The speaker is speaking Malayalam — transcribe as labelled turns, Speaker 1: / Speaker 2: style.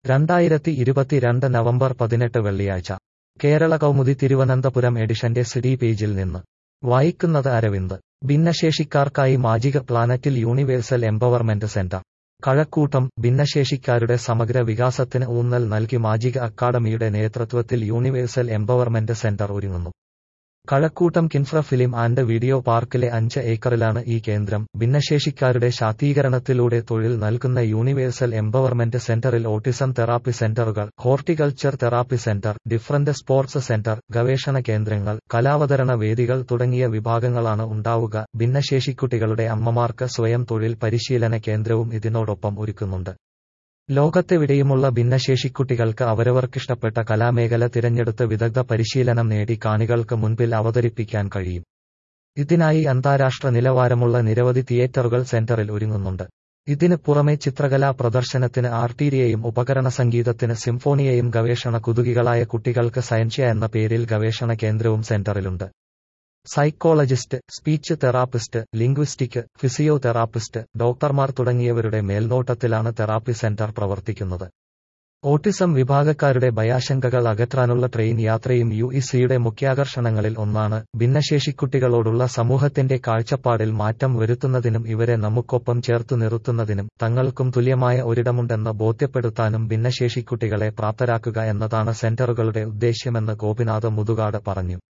Speaker 1: രണ്ടായിരത്തി ഇരുപത്തിരണ്ട് നവംബർ പതിനെട്ട് വെള്ളിയാഴ്ച കേരള കൗമുദി തിരുവനന്തപുരം എഡിഷന്റെ സിഡി പേജിൽ നിന്ന് വായിക്കുന്നത് അരവിന്ദ് ഭിന്നശേഷിക്കാർക്കായി മാജിക പ്ലാനറ്റിൽ യൂണിവേഴ്സൽ എംപവർമെന്റ് സെന്റർ കഴക്കൂട്ടം ഭിന്നശേഷിക്കാരുടെ സമഗ്ര വികാസത്തിന് ഊന്നൽ നൽകി മാജിക അക്കാദമിയുടെ നേതൃത്വത്തിൽ യൂണിവേഴ്സൽ എംപവർമെന്റ് സെന്റർ ഒരുങ്ങുന്നു Kazhakoottam Kinfra film and video പാർക്കിലെ അഞ്ച് ഏക്കറിലാണ് ഈ കേന്ദ്രം ഭിന്നശേഷിക്കാരുടെ ശാക്തീകരണത്തിലൂടെ തൊഴിൽ നൽകുന്ന യൂണിവേഴ്സൽ എംപവർമെന്റ് സെന്ററിൽ ഓട്ടിസം തെറാപ്പി സെന്ററുകൾ horticulture therapy centre different sports centre ഗവേഷണ കേന്ദ്രങ്ങൾ കലാവതരണ വേദികൾ തുടങ്ങിയ വിഭാഗങ്ങളാണ് ഉണ്ടാവുക ഭിന്നശേഷിക്കുട്ടികളുടെ അമ്മമാർക്ക് സ്വയം തൊഴിൽ പരിശീലന കേന്ദ്രവും ഇതിനോടൊപ്പം ഒരുക്കുന്നുണ്ട് ലോകത്തെവിടെയുമുള്ള ഭിന്നശേഷിക്കുട്ടികൾക്ക് അവരവർക്കിഷ്ടപ്പെട്ട കലാമേഖല തിരഞ്ഞെടുത്ത് വിദഗ്ധ പരിശീലനം നേടി കാണികൾക്ക് മുൻപിൽ അവതരിപ്പിക്കാൻ കഴിയും ഇതിനായി അന്താരാഷ്ട്ര നിലവാരമുള്ള നിരവധി തിയേറ്ററുകൾ സെന്ററിൽ ഒരുങ്ങുന്നുണ്ട് ഇതിന് പുറമെ ചിത്രകലാ പ്രദർശനത്തിന് ആർട്ടീരിയയും ഉപകരണ സംഗീതത്തിന് സിംഫോണിയയും ഗവേഷണ കുതുകികളായ കുട്ടികൾക്ക് സയൻഷ്യ എന്ന പേരിൽ ഗവേഷണ കേന്ദ്രവും സെന്ററിലുണ്ട് psychologist speech therapist linguistic physiotherapist ഡോക്ടർമാർ തുടങ്ങിയവരുടെ മേൽനോട്ടത്തിലാണ് തെറാപ്പി സെന്റർ പ്രവർത്തിക്കുന്നത് ഓട്ടിസം വിഭാഗക്കാരുടെ ഭയാശങ്കകൾ അകറ്റാനുള്ള ട്രെയിൻ യാത്രയും യു ഇസിയുടെ മുഖ്യാകർഷണങ്ങളിൽ ഒന്നാണ് ഭിന്നശേഷിക്കുട്ടികളോടുള്ള സമൂഹത്തിന്റെ കാഴ്ചപ്പാടിൽ മാറ്റം വരുത്തുന്നതിനും ഇവരെ നമുക്കൊപ്പം ചേർത്തു നിർത്തുന്നതിനും തങ്ങൾക്കും തുല്യമായ ഒരിടമുണ്ടെന്ന് ബോധ്യപ്പെടുത്താനും ഭിന്നശേഷിക്കുട്ടികളെ പ്രാപ്തരാക്കുക എന്നതാണ് സെന്ററുകളുടെ ഉദ്ദേശ്യമെന്ന് ഗോപിനാഥ് മുതുകാട് പറഞ്ഞു